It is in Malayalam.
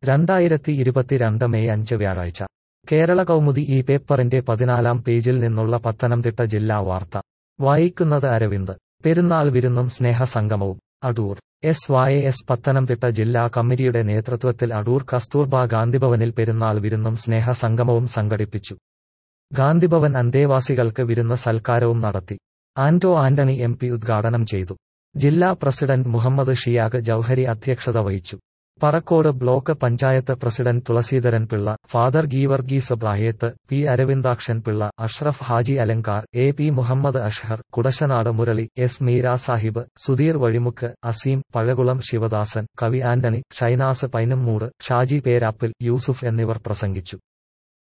രണ്ടായിരത്തി ഇരുപത്തിരണ്ട് മെയ് അഞ്ച് വ്യാഴാഴ്ച കേരള കൗമുദി ഈ പേപ്പറിന്റെ പതിനാലാം പേജിൽ നിന്നുള്ള പത്തനംതിട്ട ജില്ലാ വാർത്ത വായിക്കുന്നത് അരവിന്ദ് പെരുന്നാൾ വിരുന്നും സ്നേഹസംഗമവും Adoor S Y S Pathanamthitta ജില്ലാ കമ്മിറ്റിയുടെ നേതൃത്വത്തിൽ അടൂർ കസ്തൂർബ ഗാന്ധിഭവനിൽ പെരുന്നാൾ വിരുന്നും സ്നേഹസംഗമവും സംഘടിപ്പിച്ചു ഗാന്ധിഭവൻ അന്തേവാസികൾക്ക് വിരുന്ന് സൽക്കാരവും നടത്തി ആന്റോ ആന്റണി എം പി ഉദ്ഘാടനം ചെയ്തു ജില്ലാ പ്രസിഡന്റ് മുഹമ്മദ് ഷിയാഖ് ജൌഹരി അധ്യക്ഷത വഹിച്ചു Parakkode block panchayat president Thulaseedharan Pillai father Geevarghese Brayath P Aravindakshan Pillai Ashraf Haji Alankar A P Muhammad Ashhar Kudassanad Murali S Meera Sahib Sudheer Vazhimukku Azeem Pazhakulam Sivadasan കവി ആന്റണി ഷൈനാസ് പൈനമ്മൂട് ഷാജി പേരാപ്പിൽ യൂസുഫ് എന്നിവർ പ്രസംഗിച്ചു